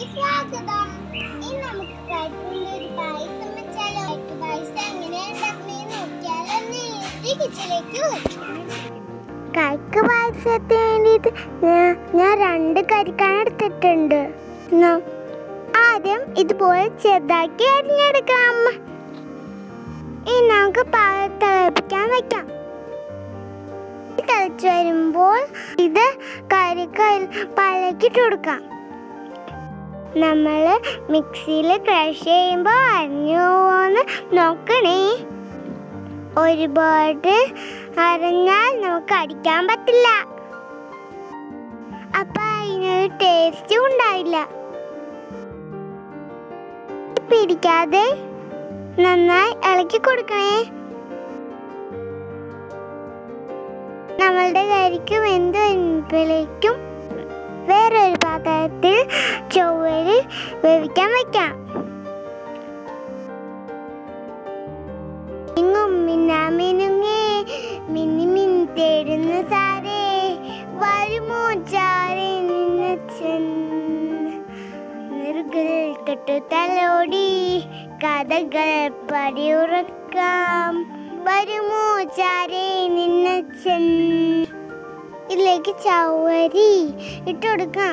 സ്വാഗതം ഇന്ന് നമുക്ക് കഴിക്കുന്ന ഒരു പായസം വെച്ചാലോ പായസം എങ്ങനെയാ ഉണ്ടാക്കുന്നതെന്ന് നോക്കിയാലോ നേരെ കിച്ചണിലേക്ക് കൈക്ക് പായസത്തിന് വേണ്ടിയിട്ട് ഞാൻ രണ്ട് കരിക്കാൻ എടുത്തിട്ടുണ്ട് ന്നാ, ആദ്യം ഇതുപോലെ ചെറുതാക്കി അരിഞ്ഞെടുക്കാം അമ്മ ഇനി നമുക്ക് പാൽ തിളപ്പിക്കാൻ വെക്കാം തിളച്ച് വരുമ്പോൾ ഇത് കരിക്കൽ പാലേക്കിട്ട് കൊടുക്കാം നമ്മൾ മിക്സിയിൽ ക്രഷ് ചെയ്യുമ്പോൾ അരിഞ്ഞു പോകുമെന്ന് നോക്കണേ ഒരുപാട് അരഞ്ഞാൽ നമുക്ക് അടിക്കാൻ പറ്റില്ല അപ്പൊ അതിനൊരു ടേസ്റ്റും ഉണ്ടാവില്ല പിടിക്കാതെ നന്നായി ഇളക്കി കൊടുക്കണേ നമ്മളുടെ കരിക്ക് വെന്ത് വരുമ്പോഴേക്കും വേറൊരു പാത്രത്തിൽ ചൊവ്വല് വേവിക്കാൻ വെക്കാം മിങ്ങും മിന്നാമിനുങ്ങേ മിന്നി മിന്നി തേടുന്ന സാരേ വരുമോ ചാരേ നിന്നച്ചൻ നെറുകൾ തൊട്ടു തലോടി കഥകൾ പടിയുറക്കാം വരുമോ ചാരേ നിന്നച്ചൻ ഇതിലേക്ക് ചവരി ഇട്ട് കൊടുക്കാം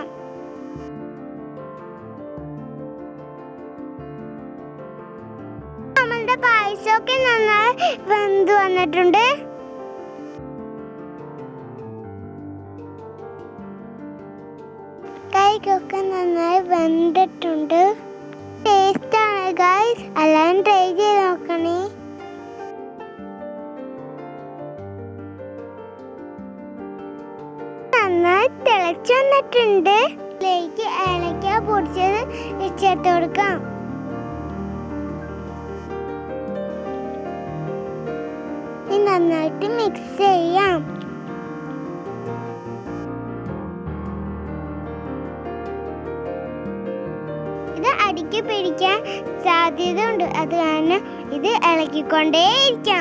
നമ്മളുടെ പായസമൊക്കെ നന്നായി വെന്ത് വന്നിട്ടുണ്ട് കൈക്കൊക്കെ നന്നായി വെന്തിട്ടുണ്ട് ടേസ്റ്റ് ആണ് ഗൈസ് എല്ലാവരും ട്രൈ ചെയ്ത് നോക്കണേ നന്നായി തിളച്ചു വന്നിട്ടുണ്ട് ഇതിലേക്ക് ഏലക്ക പൊടിച്ചത് ചേർത്ത് കൊടുക്കാം ഇനി നന്നായിട്ട് മിക്സ് ചെയ്യാം ഇത് അടിക്ക് പിടിക്കാൻ സാധ്യത ഉണ്ട് അത് കാരണം ഇത് ഇളക്കിക്കൊണ്ടേയിരിക്കാം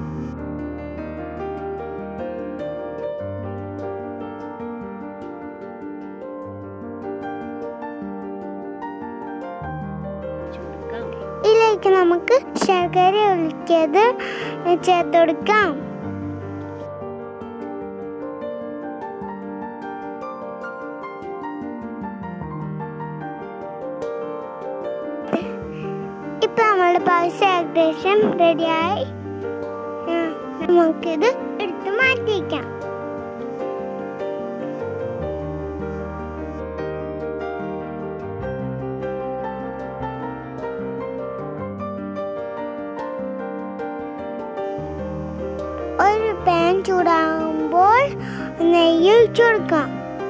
ഇതിലേക്ക് നമുക്ക് ശർക്കര ഒഴിക്കത് ചേർത്ത് കൊടുക്കാം ഇപ്പൊ നമ്മളുടെ പായസം ഏകദേശം റെഡിയായി നമുക്കിത് എടുത്ത് മാറ്റിവെക്കാം ഒരു പാൻ ചൂടാകുമ്പോൾ നെയ്യ് ഒഴിച്ചു കൊടുക്കാം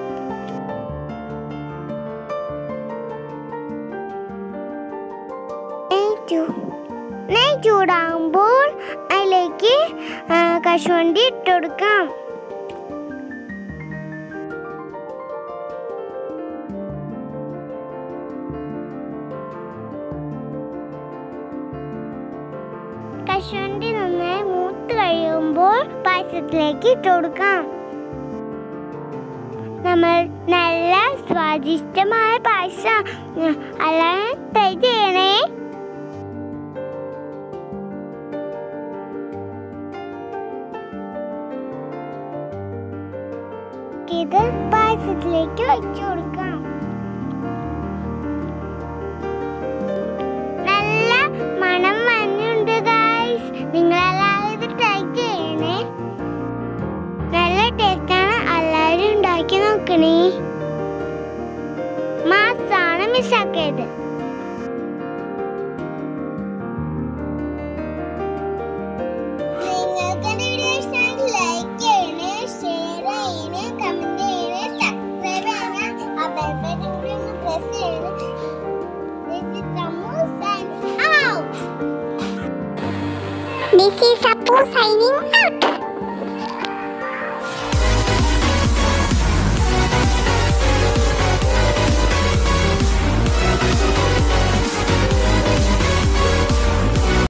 നെയ്യ് ചൂ- നെയ്യ് ചൂടാകുമ്പോൾ അതിലേക്ക് ആ, കശുവണ്ടി ഇട്ട് കൊടുക്കാം കശുവണ്ടി നന്നായി മൂത്ത് കഴിയുമ്പോൾ പായസത്തിലേക്ക് ഇട്ട് കൊടുക്കാം നമ്മൾ നല്ല സ്വാദിഷ്ടമായ പായസം എല്ലാം ട്രൈ ചെയ്യണേ ഇത് പായസത്തിലേക്ക് വെച്ചു കൊടുക്കാം നല്ല മണം വന്നുണ്ട് ഗായ്സ് നിങ്ങളെല്ലാവരും ഇത് ട്രൈ ചെയ്യണേ നല്ല ടേസ്റ്റാണ് എല്ലാവരും ഉണ്ടാക്കി നോക്കണേ മാസാണ് മിസ്സാക്കിയത് നിങ്ങൾക്ക് എൻ്റെ വീഡിയോ ഇഷ്ടമെങ്കിൽ ലൈക്ക് ചെയ്യണേ ഷെയർ ചെയ്യണേ കമന്റ് ചെയ്യണേ സബ്സ്ക്രൈബ് ചെയ്യണേ ആ ബെൽ ബട്ടൺ കൂടി ഒന്ന് പ്രസ് ചെയ്യണേ This is Samu signing out. This is Sapu signing out.